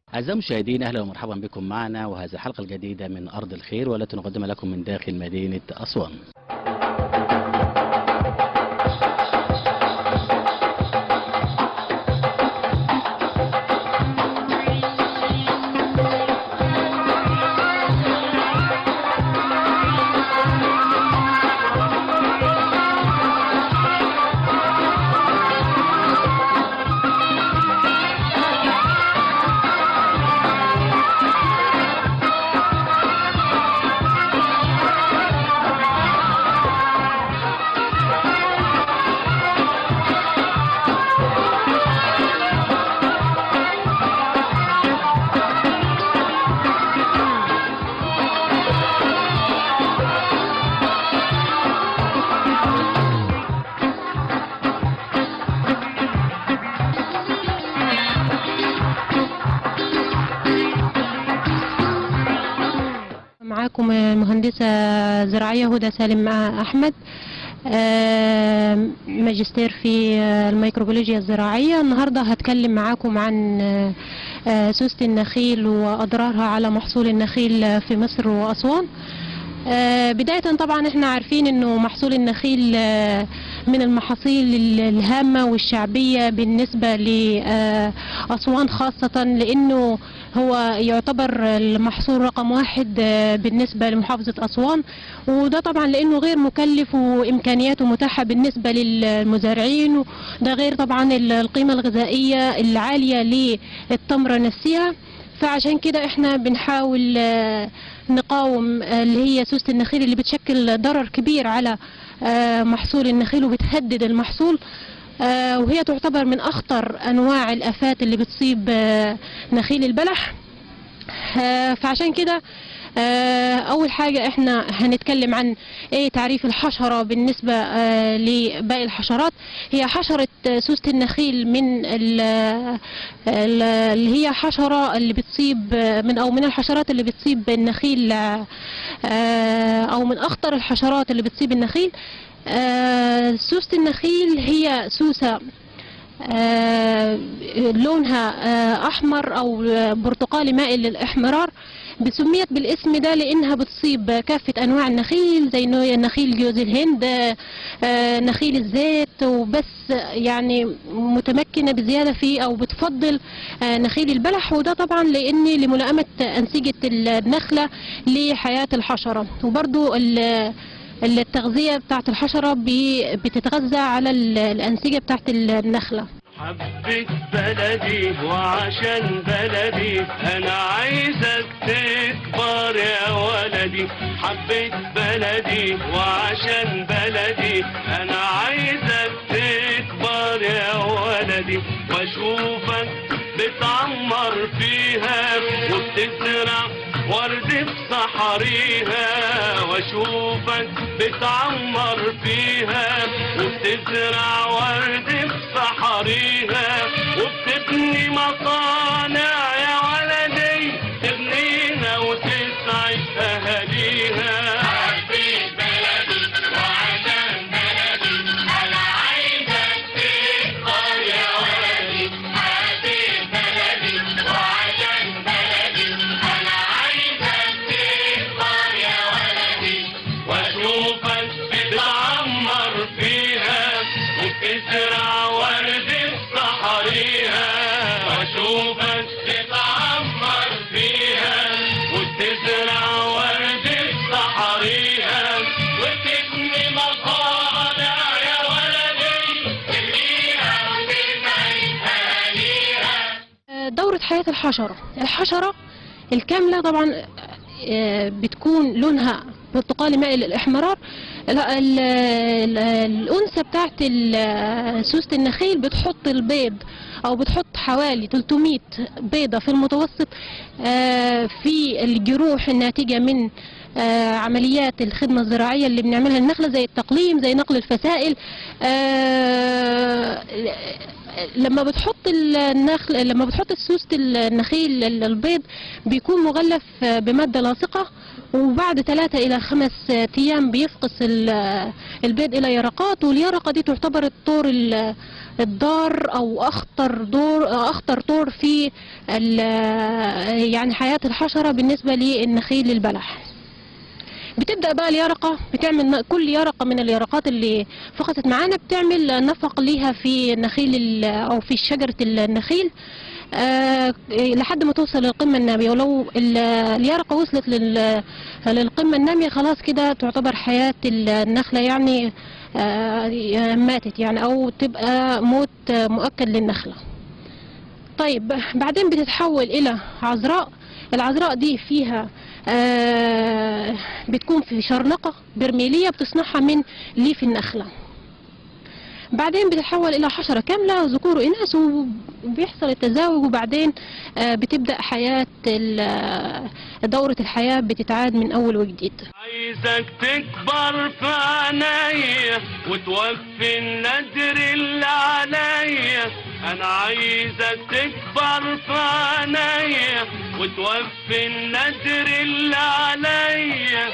أعزائي المشاهدين أهلا ومرحبا بكم معنا وهذه الحلقة الجديدة من أرض الخير والتي نقدمها لكم من داخل مدينة أسوان معاكم المهندسة زراعية هدى سالم أحمد آه، ماجستير في آه، الميكروبيولوجيا الزراعية النهاردة هتكلم معاكم عن آه، آه، سوسة النخيل وأضرارها على محصول النخيل في مصر وأسوان آه، بداية طبعا احنا عارفين انه محصول النخيل آه، من المحاصيل ال- الهامة والشعبية بالنسبة لأسوان خاصة لانه هو يعتبر المحصول رقم واحد آه، بالنسبة لمحافظة أسوان وده طبعا لأنه غير مكلف وإمكانياته متاحة بالنسبة للمزارعين وده غير طبعا ال- القيمة الغذائية العالية للتمرة نفسها فعشان كده احنا بنحاول آه، نقاوم آه، اللي هي سوسة النخيل اللي بتشكل ضرر كبير على آه، محصول النخيل وبتهدد المحصول آه، وهي تعتبر من أخطر أنواع الآفات اللي بتصيب آه، نخيل البلح آه، فعشان كده آه، أول حاجة إحنا هنتكلم عن إيه تعريف الحشرة بالنسبة آه، لباقي الحشرات هي حشرة آه، سوسة النخيل من ال- ال- اللي هي حشرة اللي بتصيب آه، من أو من الحشرات اللي بتصيب النخيل آه، آه، أو من أخطر الحشرات اللي بتصيب النخيل آه، سوسة النخيل هي سوسة آه، لونها آه، احمر او برتقالي مائل للاحمرار سميت بالاسم ده لانها بتصيب كافه انواع النخيل زي نوع نخيل جوز الهند آه، آه، نخيل الزيت وبس يعني متمكنه بزياده في او بتفضل آه، نخيل البلح وده طبعا لان لملائمه انسجه النخله لحياه الحشره وبرضو ال- التغذيه بتاعت الحشره بي- بتتغذى على ال- الانسجه بتاعت النخله حبيت بلدي وعشان بلدي انا عايزك تكبر يا ولدي حبيت بلدي وعشان بلدي انا عايزك تكبر يا ولدي واشوفك بتعمر فيها وبتزرع ورد في صحاريها واشوفك بتعمر فيها وبتزرع ورد في صحاريها وبتبني مصانع يا ولدي تبنيها وتسعد اهاليها حبيت بلدي وعشان بلدي انا عايزك تكبر يا ولدي حبيت بلدي وعشان بلدي انا عايزك تكبر يا ولدي واشوفك بتعمر فيها وبتزرع ورد في صحاريها واشوفك بتعمر فيها وبتزرع ورد في صحاريها وتبني مصانع يا ولدي تبنيها وتسعد اهاليها دورة حياة الحشرة الحشرة الكاملة طبعا آه، بتكون لونها برتقالي مائل للاحمرار ال- ال- ال- الأنثى بتاعت ال- سوسة النخيل بتحط البيض أو بتحط حوالي 300 بيضة في المتوسط آه، في الجروح الناتجة من آه، عمليات الخدمة الزراعية اللي بنعملها للنخلة زي التقليم زي نقل الفسائل آه، لما بتحط النخل لما بتحط سوسة النخيل ال- البيض بيكون مغلف آه، بمادة لاصقة وبعد ثلاثة إلى خمس آه، أيام بيفقس ال- البيض إلى يرقات واليرقة دي تعتبر الطور ال- الضار أو أخطر دور أخطر طور في ال- يعني حياة الحشرة بالنسبة للنخيل البلح بتبدأ بقى اليرقة بتعمل كل يرقة من اليرقات اللي فقطت معانا بتعمل نفق ليها في النخيل ال- أو في شجرة النخيل آه لحد ما توصل للقمة النامية ولو ال- اليرقة وصلت لل- للقمة النامية خلاص كده تعتبر حياة النخلة يعني آه ماتت يعني أو تبقى موت آه، مؤكد للنخلة طيب بعدين بتتحول إلى عذراء العذراء دي فيها آه بتكون في شرنقة برميلية بتصنعها من ليف النخلة بعدين بتتحول إلى حشرة كاملة ذكور وإناث وبيحصل التزاوج وبعدين آه بتبدأ حياة ال- آه، دورة الحياة بتتعاد من أول وجديد عايزك تكبر في عينيا وتوفي النذر اللي عليا انا عايزك تكبر في عينيا وتوفي النذر اللي عليا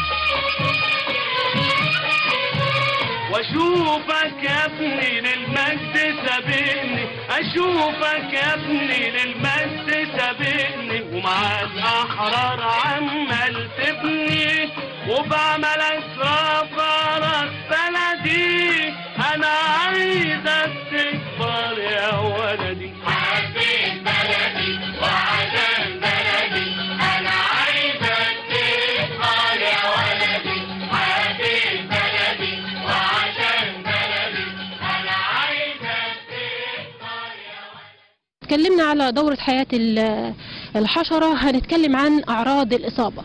واشوفك يا ابني للمجد سابقني اشوفك يا ابني للمجد سابقني ومع الاحرار عمال تبني وبعمل اسراف راس بلدي انا عايزك تكبر يا ولدي حبيت بلدي وعشان بلدي انا عايزك تكبر يا ولدي حبيت بلدي وعشان بلدي انا عايزك تكبر يا ولدي اتكلمنا على دورة حياة ال- الحشرة هنتكلم عن أعراض الإصابة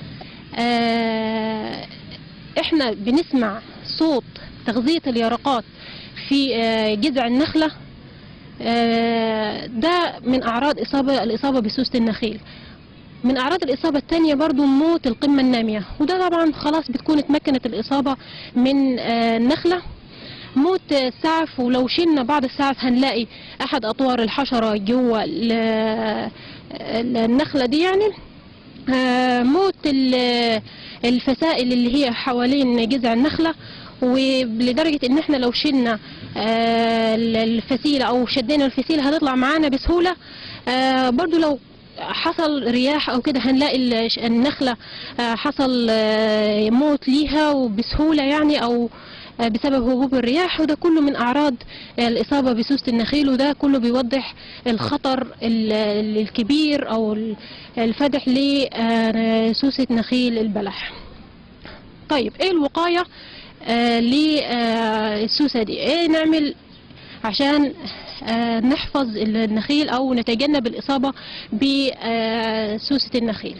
آه، احنا بنسمع صوت تغذية اليرقات في آه، جذع النخلة آه، ده من أعراض إصابة الإصابة بسوسة النخيل من أعراض الإصابة الثانية برضو موت القمة النامية وده طبعا خلاص بتكون اتمكنت الإصابة من آه، النخلة موت السعف ولو شلنا بعض السعف هنلاقي أحد أطوار الحشرة جوه ال- ال- النخلة دي يعني آه، موت ال- الفسائل اللي هي حوالين جذع النخلة ولدرجة ان احنا لو شلنا آه، الفسيلة او شدينا الفسيلة هتطلع معانا بسهولة آه، برضو لو حصل رياح او كده هنلاقي ال- النخلة آه، حصل آه، موت ليها وبسهولة يعني او آه، بسبب هبوب الرياح وده كله من اعراض الاصابة بسوسة النخيل وده كله بيوضح الخطر ال- ال- الكبير او ال- الفادح لسوسة نخيل البلح طيب ايه الوقاية آه للسوسة دي ايه نعمل عشان آه نحفظ النخيل او نتجنب الاصابة بسوسة النخيل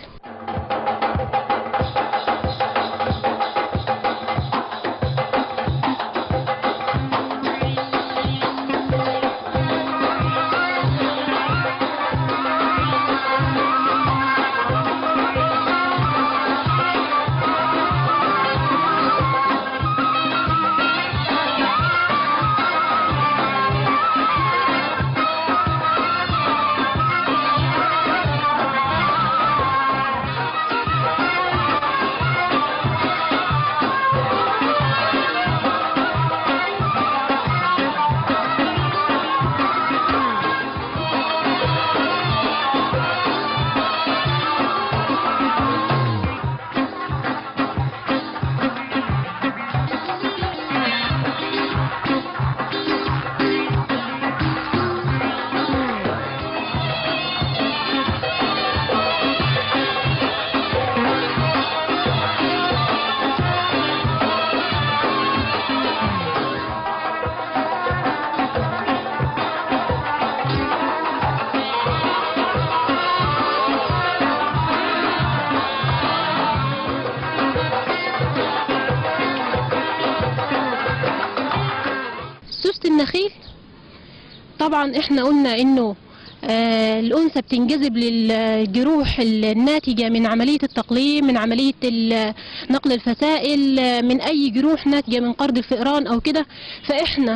سوسة النخيل طبعا احنا قلنا انه آه، الأنثى بتنجذب للجروح الناتجة من عملية التقليم من عملية ال- نقل الفسائل آه، من أي جروح ناتجة من قرض الفئران أو كده فإحنا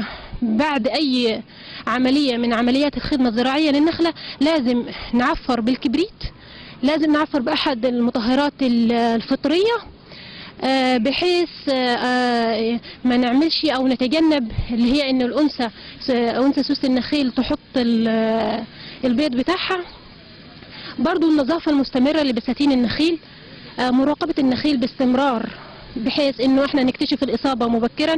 بعد اي عمليه من عمليات الخدمه الزراعيه للنخله لازم نعفر بالكبريت لازم نعفر باحد المطهرات ال- الفطريه آه، بحيث آه، آه، ما نعملش او نتجنب اللي هي ان الانثى س- انثى سوس النخيل تحط ال- البيض بتاعها برضو النظافة المستمرة لبساتين النخيل آه، مراقبة النخيل باستمرار بحيث انه احنا نكتشف الاصابة مبكرا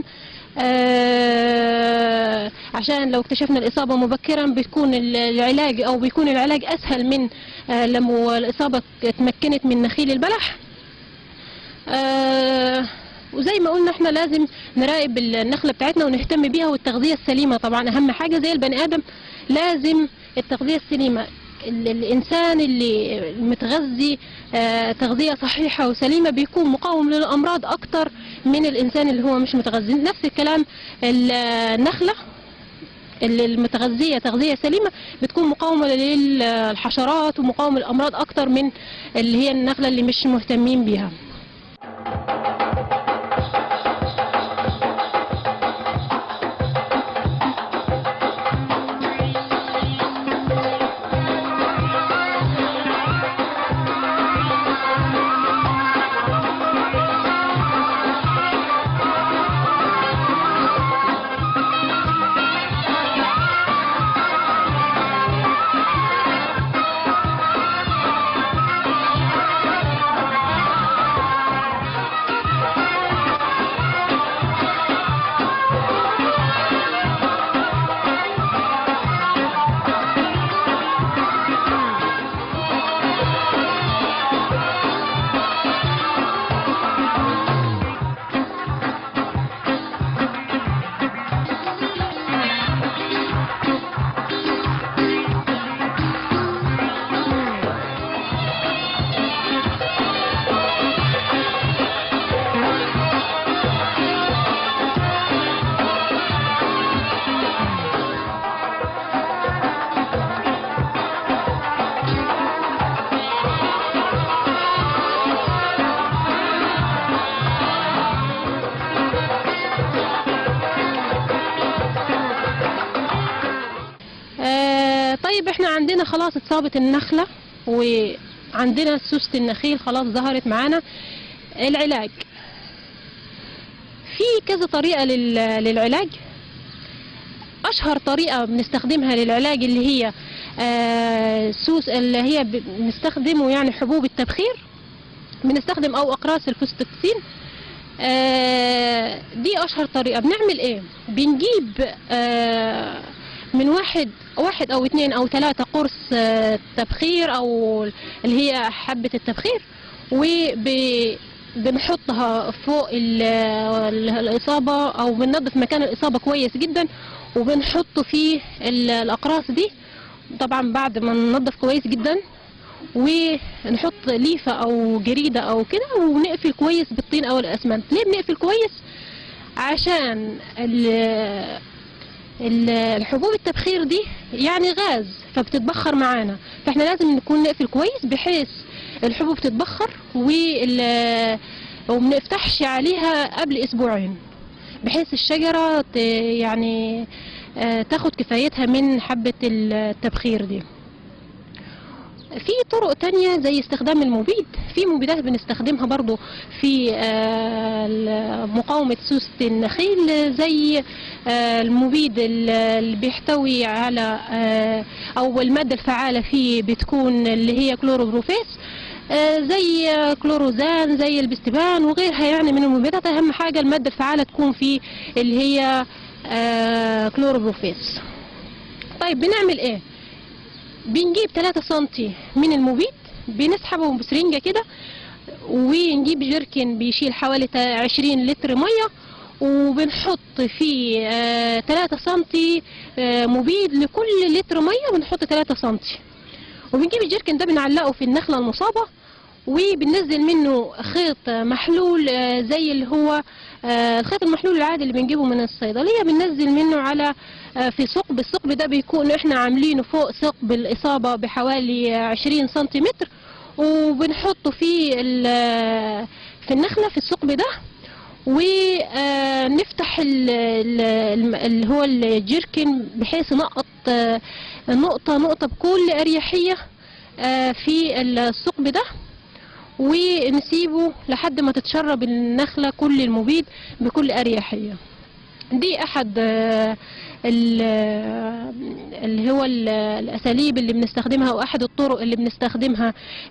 آه، عشان لو اكتشفنا الاصابة مبكرا بتكون ال- العلاج او بيكون العلاج اسهل من آه، لما الاصابة اتمكنت من نخيل البلح آه، وزي ما قلنا احنا لازم نراقب النخلة بتاعتنا ونهتم بيها والتغذية السليمة طبعا اهم حاجة زي البني ادم لازم التغذية السليمة ال- الانسان اللي متغذي آه، تغذية صحيحة وسليمة بيكون مقاوم للامراض اكتر من الانسان اللي هو مش متغذي نفس الكلام ال- النخلة اللي المتغذية تغذية سليمة بتكون مقاومة للحشرات ومقاومة للأمراض أكتر من اللي هي النخلة اللي مش مهتمين بيها آه، طيب احنا عندنا خلاص اتصابت النخلة وعندنا سوسة النخيل خلاص ظهرت معانا العلاج في كذا طريقة لل- للعلاج أشهر طريقة بنستخدمها للعلاج اللي هي آه، سوس اللي هي ب- بنستخدمه يعني حبوب التبخير بنستخدم أو أقراص الفوستوكسين آه، دي أشهر طريقة بنعمل إيه؟ بنجيب آه، من واحد واحد أو اتنين أو ثلاثة قرص آه، تبخير أو اللي هي حبة التبخير وبنحطها فوق ال- ال- الإصابة أو بننظف مكان الإصابة كويس جدا وبنحط فيه ال- الأقراص دي طبعا بعد ما ننظف كويس جدا ونحط ليفة أو جريدة أو كده ونقفل كويس بالطين أو الأسمنت ليه بنقفل كويس عشان ال- ال- الحبوب التبخير دي يعني غاز فبتتبخر معانا فاحنا لازم نكون نقفل كويس بحيث الحبوب تتبخر وال ومنفتحش عليها قبل اسبوعين بحيث الشجرة ت- يعني آه، تاخد كفايتها من حبة التبخير دي في طرق تانية زي استخدام المبيد في مبيدات بنستخدمها برضو في آه، ال- مقاومة سوسة النخيل زي آه، المبيد ال- اللي بيحتوي على آه، أو المادة الفعالة فيه بتكون اللي هي كلوروبروفيس آه، زي آه، كلوروزان زي البستبان وغيرها يعني من المبيدات أهم حاجة المادة الفعالة تكون فيه اللي هي آه، كلوروبروفيس طيب بنعمل ايه بنجيب 3 سنتي من المبيد بنسحبهم بسرنجة كده ونجيب جيركن بيشيل حوالي تا- 20 لتر مية وبنحط فيه آه 3 سنتي آه مبيد لكل لتر مية بنحط 3 سنتي وبنجيب الجيركن ده بنعلقه في النخلة المصابة وبننزل منه خيط محلول آه، زي اللي هو آه، الخيط المحلول العادي اللي بنجيبه من الصيدلية بننزل منه على آه، في ثقب الثقب ده بيكون احنا عاملينه فوق ثقب الإصابة بحوالي 20 سنتيمتر وبنحطه في ال- في النخلة في الثقب ده ونفتح اللي هو الجيركن بحيث نقط آه، نقطة نقطة بكل أريحية آه، في الثقب ده ونسيبه لحد ما تتشرب النخلة كل المبيد بكل أريحية دي أحد آه، ال- آه، اللي هو ال- الأساليب اللي بنستخدمها أو أحد الطرق اللي بنستخدمها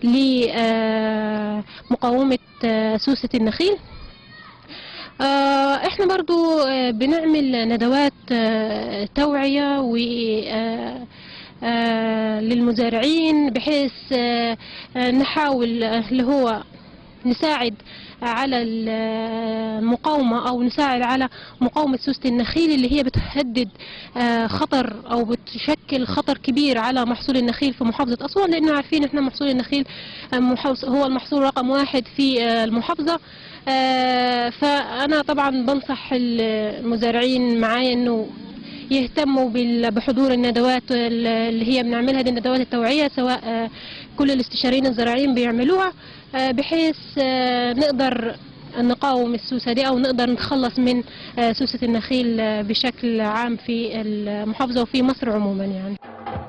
لمقاومة سوسة النخيل آه، احنا برضو آه، بنعمل ندوات آه، توعية و آه، آه، للمزارعين بحيث آه، آه، نحاول آه، اللي هو نساعد على المقاومة أو نساعد على مقاومة سوسة النخيل اللي هي بتهدد آه، خطر أو بتشكل خطر كبير على محصول النخيل في محافظة أسوان لأننا عارفين إحنا محصول النخيل آه، محافظ- هو المحصول رقم واحد في آه، المحافظة آه، فأنا طبعا بنصح المزارعين معايا إنه يهتموا بال- بحضور الندوات اللي هي بنعملها دي الندوات التوعية سواء آه، كل الاستشاريين الزراعيين بيعملوها آه، بحيث آه، نقدر نقاوم السوسة دي أو نقدر نتخلص من آه، سوسة النخيل آه، بشكل عام في المحافظة وفي مصر عموما يعني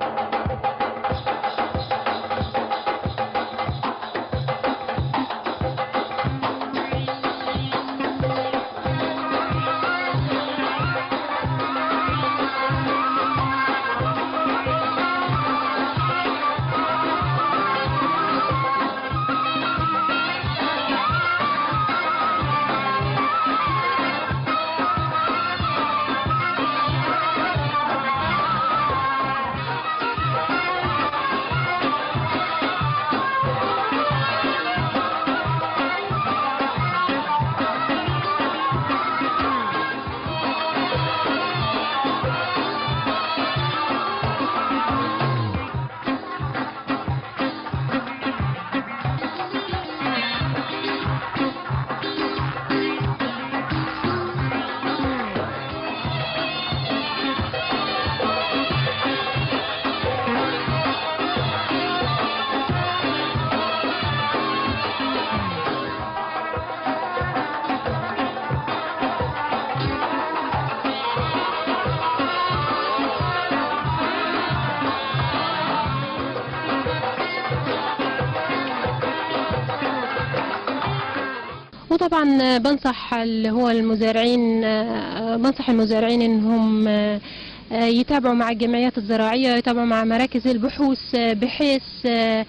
وطبعا بنصح اللي هو المزارعين آه، بنصح المزارعين انهم آه، آه، يتابعوا مع الجمعيات الزراعية يتابعوا مع مراكز البحوث آه، بحيث آه،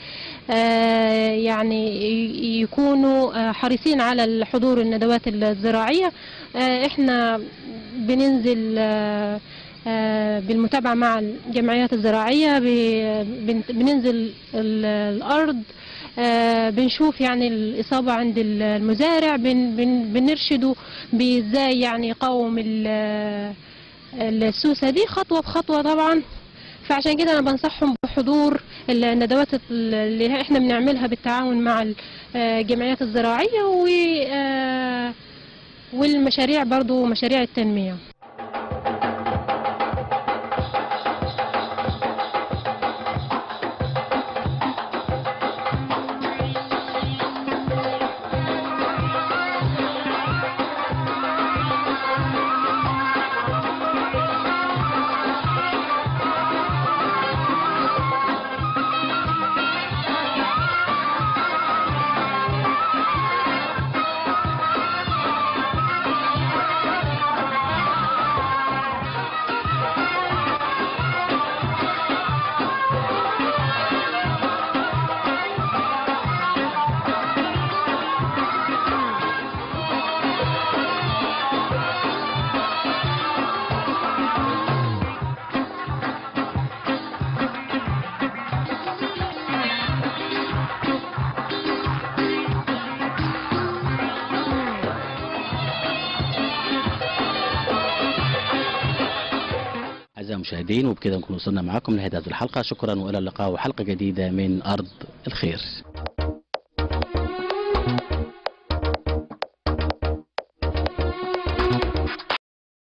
آه، يعني ي- يكونوا آه، حريصين على الحضور الندوات الزراعية آه، احنا بننزل آه، آه، بالمتابعة مع الجمعيات الزراعية ب- بن- بننزل ال- الأرض آه، بنشوف يعني الإصابة عند ال- المزارع بن بن بنرشده بإزاي يعني يقاوم ال- السوسة دي خطوة بخطوة طبعا فعشان كده أنا بنصحهم بحضور الندوات اللي احنا بنعملها بالتعاون مع الجمعيات الزراعية و آه، والمشاريع برضو مشاريع التنمية أعزائي المشاهدين وبكده نكون وصلنا معكم لنهاية هذه الحلقة شكرا وإلى اللقاء وحلقة جديدة من أرض الخير